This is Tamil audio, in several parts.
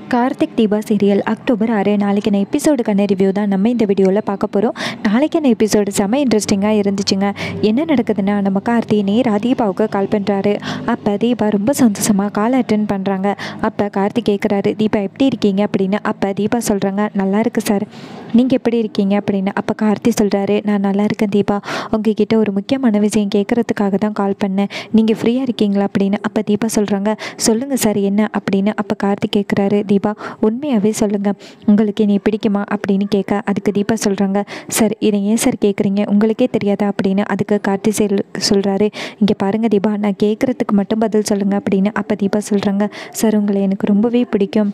கார்த்திக் தீபா சீரியல் அக்டோபர் ஆறு நாளைக்கான எபிசோடுக்கான ரிவ்யூ தான் நம்ம இந்த வீடியோவில் பார்க்க போகிறோம் நாளைக்கான எபிசோடு செம்ம இன்ட்ரெஸ்டிங்காக இருந்துச்சுங்க என்ன நடக்குதுன்னா நம்ம கார்த்தி நேராக தீபாவுக்கு கால் பண்ணுறாரு அப்போ தீபா ரொம்ப சந்தோஷமாக கால் அட்டன் பண்ணுறாங்க அப்போ கார்த்தி கேட்குறாரு தீபா எப்படி இருக்கீங்க அப்படின்னு அப்போ தீபா சொல்கிறாங்க நல்லா இருக்கு சார் நீங்கள் எப்படி இருக்கீங்க அப்படின்னு அப்போ கார்த்தி சொல்கிறாரு நான் நல்லா இருக்கேன் தீபா உங்ககிட்ட ஒரு முக்கியமான விஷயம் கேட்குறதுக்காக தான் கால் பண்ணேன் நீங்கள் ஃப்ரீயாக இருக்கீங்களா அப்படின்னு அப்போ தீபா சொல்கிறாங்க சொல்லுங்கள் சார் என்ன அப்படின்னு அப்போ கார்த்தி கேட்குறாரு தீபா உண்மையாகவே சொல்லுங்கள் உங்களுக்கு நீ பிடிக்குமா அப்படின்னு கேட்க அதுக்கு தீபா சொல்கிறாங்க சார் இதை ஏன் சார் கேட்குறீங்க உங்களுக்கே தெரியாதா அப்படின்னு அதுக்கு கார்த்தி செல் சொல்கிறாரு இங்கே பாருங்கள் தீபா நான் கேட்குறதுக்கு மட்டும் பதில் சொல்லுங்கள் அப்படின்னு அப்போ தீபா சொல்கிறாங்க சார் உங்களை எனக்கு ரொம்பவே பிடிக்கும்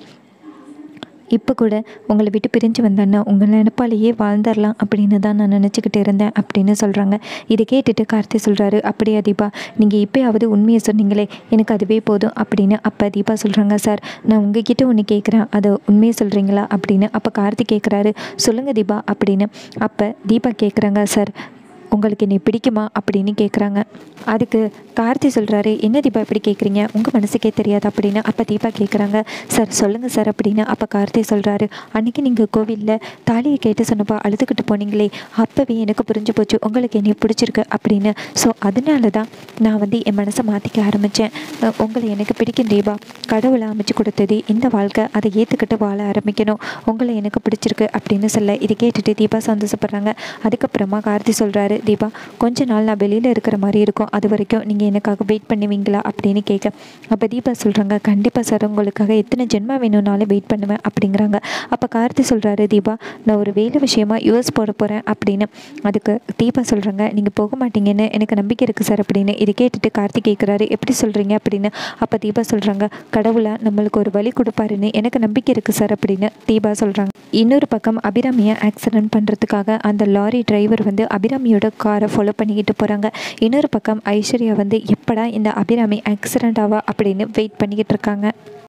இப்போ கூட உங்களை விட்டு பிரிஞ்சு வந்தேன்னா உங்கள் நினப்பாலேயே வாழ்ந்துடலாம் அப்படின்னு தான் நான் நினச்சிக்கிட்டு இருந்தேன் அப்படின்னு சொல்கிறாங்க இதை கேட்டுட்டு கார்த்தி சொல்கிறாரு அப்படியா தீபா நீங்கள் இப்போயாவது உண்மையை சொன்னீங்களே எனக்கு அதுவே போதும் அப்படின்னு அப்போ தீபா சொல்கிறாங்க சார் நான் உங்ககிட்ட ஒன்று கேட்குறேன் அதை உண்மையை சொல்கிறீங்களா அப்படின்னு அப்போ கார்த்தி கேட்குறாரு சொல்லுங்கள் தீபா அப்படின்னு அப்போ தீபா கேட்குறாங்க சார் உங்களுக்கு என்னை பிடிக்குமா அப்படின்னு கேட்குறாங்க அதுக்கு கார்த்தி சொல்கிறாரு என்ன தீபா இப்படி கேட்குறீங்க உங்கள் மனசுக்கே தெரியாது அப்படின்னு அப்போ தீபா கேட்குறாங்க சார் சொல்லுங்கள் சார் அப்படின்னு அப்போ கார்த்தி சொல்கிறாரு அன்றைக்கி நீங்கள் கோவிலில் தாலியை கேட்டு சொன்னப்போ அழுதுகிட்டு போனீங்களே அப்போவே எனக்கு புரிஞ்சு போச்சு உங்களுக்கு என்னை பிடிச்சிருக்கு அப்படின்னு ஸோ அதனால தான் நான் வந்து என் மனசை மாற்றிக்க ஆரம்பித்தேன் உங்களை எனக்கு பிடிக்கும் தீபா கடவுளை அமைச்சு கொடுத்தது இந்த வாழ்க்கை அதை ஏற்றுக்கிட்டு வாழ ஆரம்பிக்கணும் உங்களை எனக்கு பிடிச்சிருக்கு அப்படின்னு சொல்ல இதை கேட்டுட்டு தீபா சந்தோஷப்படுறாங்க அதுக்கப்புறமா கார்த்தி சொல்கிறாரு தீபா கொஞ்ச நாள் நான் வெளியில் இருக்கிற மாதிரி இருக்கும் அது வரைக்கும் நீங்கள் எனக்காக வெயிட் பண்ணுவீங்களா அப்படின்னு கேட்க அப்போ தீபா சொல்கிறாங்க கண்டிப்பாக சார் உங்களுக்காக எத்தனை ஜென்மா வேணும்னாலும் வெயிட் பண்ணுவேன் அப்படிங்கிறாங்க அப்போ கார்த்தி சொல்கிறாரு தீபா நான் ஒரு வேலை விஷயமா யூஎஸ் போட போகிறேன் அப்படின்னு அதுக்கு தீபா சொல்கிறாங்க நீங்கள் போக மாட்டீங்கன்னு எனக்கு நம்பிக்கை இருக்குது சார் அப்படின்னு இதை கேட்டுட்டு கார்த்தி கேட்குறாரு எப்படி சொல்கிறீங்க அப்படின்னு அப்போ தீபா சொல்கிறாங்க கடவுளை நம்மளுக்கு ஒரு வழி கொடுப்பாருன்னு எனக்கு நம்பிக்கை இருக்குது சார் அப்படின்னு தீபா சொல்கிறாங்க இன்னொரு பக்கம் அபிராமியை ஆக்சிடென்ட் பண்ணுறதுக்காக அந்த லாரி டிரைவர் வந்து அபிராமியோட காரை ஃபாலோ பண்ணிக்கிட்டு போகிறாங்க இன்னொரு பக்கம் ஐஸ்வர்யா வந்து எப்படா இந்த அபிராமி ஆக்சிடென்ட் ஆவா அப்படின்னு வெயிட் பண்ணிக்கிட்டு இருக்காங்க